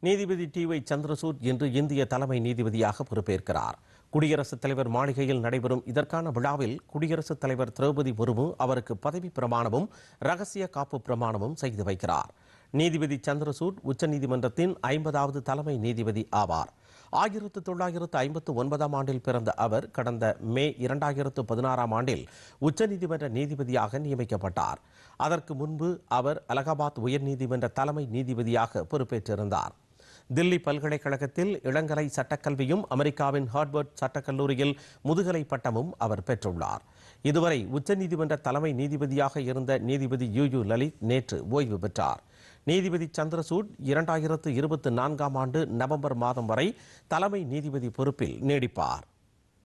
நீதிபதி D Y Chandrachud இன்று இந்திய தலைமை நீதிபதியாக பொறுப்பேற்கிறார் குடியரசுத் தலைவர் மாளிகையில் நடைபெறும் இதற்கான விழாவில் குடியரசுத் தலைவர் திரௌபதி முர்மு அவருக்கு பதவி பிரமாணமும் ரகசிய காப்பு பிரமாணமும் செய்து வைக்கிறார் நீதிபதி சந்திரசூட் உச்சநீதிமன்றத்தின் ஐம்பதாவது தலைமை நீதிபதி ஆவார் ஆயிரத்து தொள்ளாயிரத்து ஐம்பத்து ஒன்பதாம் ஆண்டில் பிறந்த அவர் கடந்த மே இரண்டாயிரத்து பதினாறாம் ஆண்டில் உச்சநீதிமன்ற நீதிபதியாக நியமிக்கப்பட்டார் அதற்கு முன்பு அவர் அலகாபாத் உயர்நீதிமன்ற தலைமை நீதிபதியாக பொறுப்பேற்றிருந்தார் தில்லி பல்கலைக்கழகத்தில் இளங்கலை சட்டக்கல்வியும் அமெரிக்காவின் ஹார்வர்ட் சட்டக்கல்லூரியில் முதுகலை பட்டமும் அவர் பெற்றுள்ளார் இதுவரை உச்சநீதிமன்ற தலைமை நீதிபதியாக இருந்த நீதிபதி யு யு லலித் நேற்று ஓய்வு பெற்றார் நீதிபதி சந்திரசூட் இரண்டாயிரத்து இருபத்தி நான்காம் ஆண்டு நவம்பர் மாதம் வரை தலைமை நீதிபதி பொறுப்பில் நீடிப்பார்